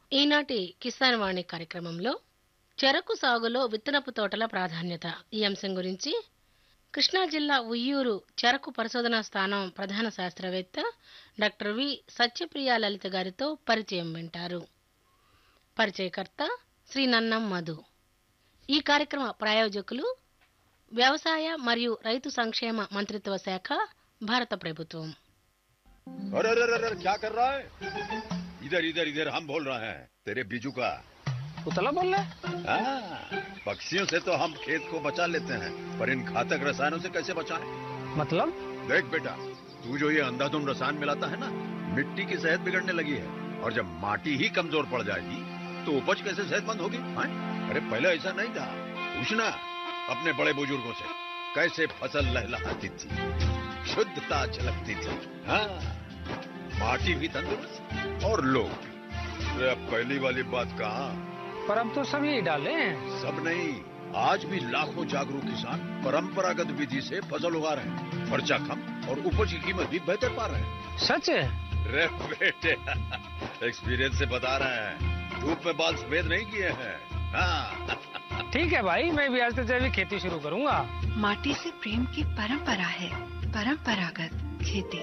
ఈనాటి కిసాన్ వాణి కార్యక్రమంలో చెరకు సాగులో విత్తనపు తోటల ప్రాధాన్యత ఈ అంశం గురించి కృష్ణా జిల్లా ఉయ్యూరు చెరకు పరిశోధనా స్థానం ప్రధాన శాస్త్రవేత్త డాక్టర్ వి సత్యప్రియ లలిత గారితో పరిచయం వింటారు పరిచయకర్త శ్రీ నన్నం మధు ఈ కార్యక్రమ ప్రాయోజకులు వ్యవసాయ మరియు రైతు సంక్షేమ మంత్రిత్వ శాఖ భారత ప్రభుత్వం अरे अरे अरे अरे, क्या कर रहा है इधर इधर इधर हम बोल रहे हैं तेरे बीजू का उतला बोल रहा है हाँ, पक्षियों से तो हम खेत को बचा लेते हैं पर इन घातक रसायनों से कैसे बचाएं? मतलब देख बेटा तू जो ये अंधाधुंध रसायन मिलाता है ना मिट्टी की सेहत बिगड़ने लगी है और जब माटी ही कमजोर पड़ जाएगी तो उपज कैसे सेहतमंद होगी हाँ? अरे पहले ऐसा नहीं था पूछना अपने बड़े बुजुर्गों से कैसे फसल लहलहाती थी शुद्धता झलकती थी हाँ माटी भी तंदुरुस्त और लोग भी अरे अब पहली वाली बात कहा पर अब तो सब यही डाले हैं सब नहीं आज भी लाखों जागरूक किसान परंपरागत विधि से फसल उगा रहे हैं खर्चा कम और उपज की कीमत भी बेहतर पा रहे हैं सच है रे बेटे एक्सपीरियंस से बता रहे हैं धूप में बाल सफेद नहीं किए हैं हाँ ठीक है भाई मैं भी आज से जैविक खेती शुरू करूंगा माटी से प्रेम की परंपरा है परंपरागत खेती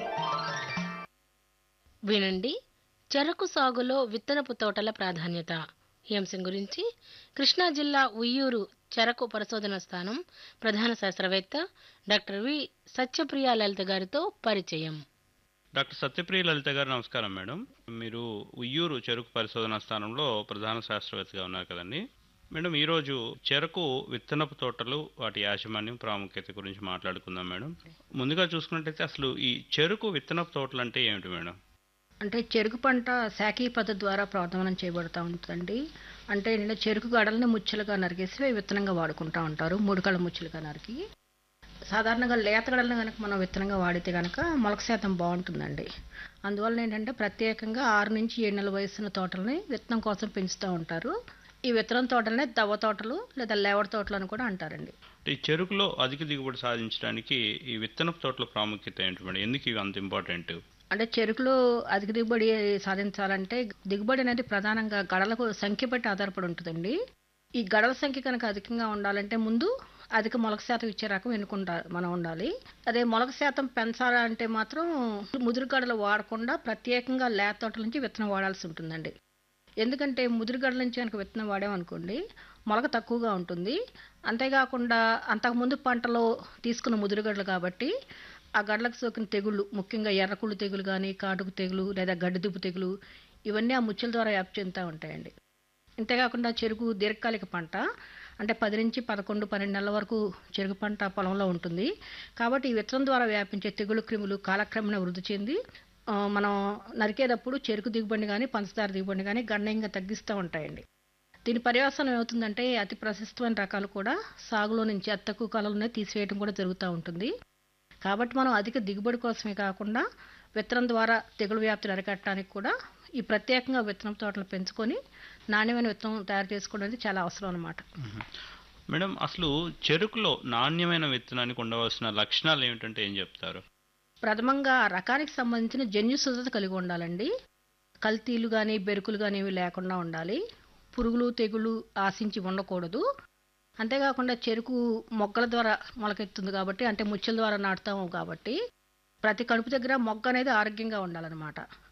వినండి చెరకు సాగులో విత్తనపు తోటల ప్రాధాన్యత ఈ అంశం గురించి కృష్ణా జిల్లా ఉయ్యూరు చెరకు పరిశోధన స్థానం ప్రధాన శాస్త్రవేత్త డాక్టర్ వి సత్యప్రియ లలిత గారితో పరిచయం డాక్టర్ సత్యప్రియ లలిత గారు నమస్కారం మేడం మీరు ఉయ్యూరు చెరుకు పరిశోధనా స్థానంలో ప్రధాన శాస్త్రవేత్తగా ఉన్నారు కదండి మేడం ఈరోజు చెరకు విత్తనపు తోటలు వాటి యాజమాన్యం ప్రాముఖ్యత గురించి మాట్లాడుకుందాం మేడం ముందుగా చూసుకున్నట్టయితే అసలు ఈ చెరుకు విత్తనపు తోటలు అంటే ఏమిటి మేడం అంటే చెరుకు పంట శాఖీ పద్ధతి ద్వారా ప్రవర్తనం చేయబడుతూ ఉంటుందండి అంటే నిన్న చెరుకు గడల్ని ముచ్చలుగా నరికేసి అవి విత్తనంగా వాడుకుంటూ ఉంటారు మూడు కళ్ళ ముచ్చలుగా నరికి సాధారణంగా లేత గడలను కనుక మనం విత్తనంగా వాడితే కనుక మొలక శాతం బాగుంటుందండి అందువల్ల ఏంటంటే ప్రత్యేకంగా ఆరు నుంచి ఏడు నెలల వయసున్న తోటలని విత్తనం కోసం పెంచుతూ ఉంటారు ఈ విత్తనం తోటలనే దవ్వ తోటలు లేదా లేవడ తోటలు అని కూడా అంటారండి ఈ చెరుకులో అధిక దిగుబడి సాధించడానికి ఈ విత్తనపు తోటల ప్రాముఖ్యత ఏంటి మేడం ఎందుకు ఇవి అంత ఇంపార్టెంట్ అంటే చెరుకులో అధిక దిగుబడి సాధించాలంటే దిగుబడి అనేది ప్రధానంగా గడలకు సంఖ్య బట్టి ఆధారపడి ఉంటుందండి ఈ గడల సంఖ్య కనుక అధికంగా ఉండాలంటే ముందు అధిక మొలక శాతం ఇచ్చే రకం ఎన్నుకుంటా మనం ఉండాలి అదే మొలక శాతం పెంచాలంటే మాత్రం ముదురు గడలు వాడకుండా ప్రత్యేకంగా లేత తోటల నుంచి విత్తనం వాడాల్సి ఉంటుందండి ఎందుకంటే ముదురు గడల నుంచి కనుక విత్తనం వాడామనుకోండి మొలక తక్కువగా ఉంటుంది అంతేకాకుండా అంతకుముందు పంటలో తీసుకున్న ముదురు గడలు కాబట్టి ఆ గడ్లకు సోకిన తెగుళ్ళు ముఖ్యంగా ఎర్రకుళ్ళు తెగులు కానీ కాటుకు తెగులు లేదా గడ్డిదుప్పు తెగులు ఇవన్నీ ఆ ముచ్చల ద్వారా వ్యాప్తి చెందుతూ ఉంటాయండి అంతేకాకుండా చెరుకు దీర్ఘకాలిక పంట అంటే పది నుంచి పదకొండు పన్నెండు నెలల వరకు చెరుకు పంట పొలంలో ఉంటుంది కాబట్టి ఈ విత్తనం ద్వారా వ్యాపించే తెగులు క్రిములు కాలక్రమేణా వృద్ధి చెంది ఆ, మనం నరికేటప్పుడు చెరుకు దిగుబడి కానీ పంచదార దిగుబడి కానీ గణనీయంగా తగ్గిస్తూ ఉంటాయండి దీని పర్యవసానం ఏమవుతుందంటే అతి ప్రశస్తమైన రకాలు కూడా సాగులో నుంచి అతి తక్కువ కాలంలోనే తీసివేయడం కూడా జరుగుతూ ఉంటుంది కాబట్టి మనం అధిక దిగుబడి కోసమే కాకుండా విత్తనం ద్వారా తెగులు వ్యాప్తిని అరికట్టడానికి కూడా ఈ ప్రత్యేకంగా విత్తనం తోటలు పెంచుకొని నాణ్యమైన విత్తనం తయారు చేసుకోవడం అనేది చాలా అవసరం అనమాట మేడం అసలు చెరుకులో నాణ్యమైన విత్తనానికి ఉండవలసిన లక్షణాలు ఏమిటంటే ఏం చెప్తారు ప్రథమంగా ఆ రకానికి సంబంధించిన జన్యు శుద్ధత కలిగి ఉండాలండి కల్తీలు కానీ బెరుకులు కానీ ఇవి లేకుండా ఉండాలి పురుగులు తెగులు ఆశించి ఉండకూడదు అంతేకాకుండా చెరుకు మొగ్గల ద్వారా మొలకెత్తుంది కాబట్టి అంటే ముచ్చల ద్వారా నాటుతాము కాబట్టి ప్రతి కడుపు దగ్గర మొగ్గ అనేది ఆరోగ్యంగా ఉండాలన్నమాట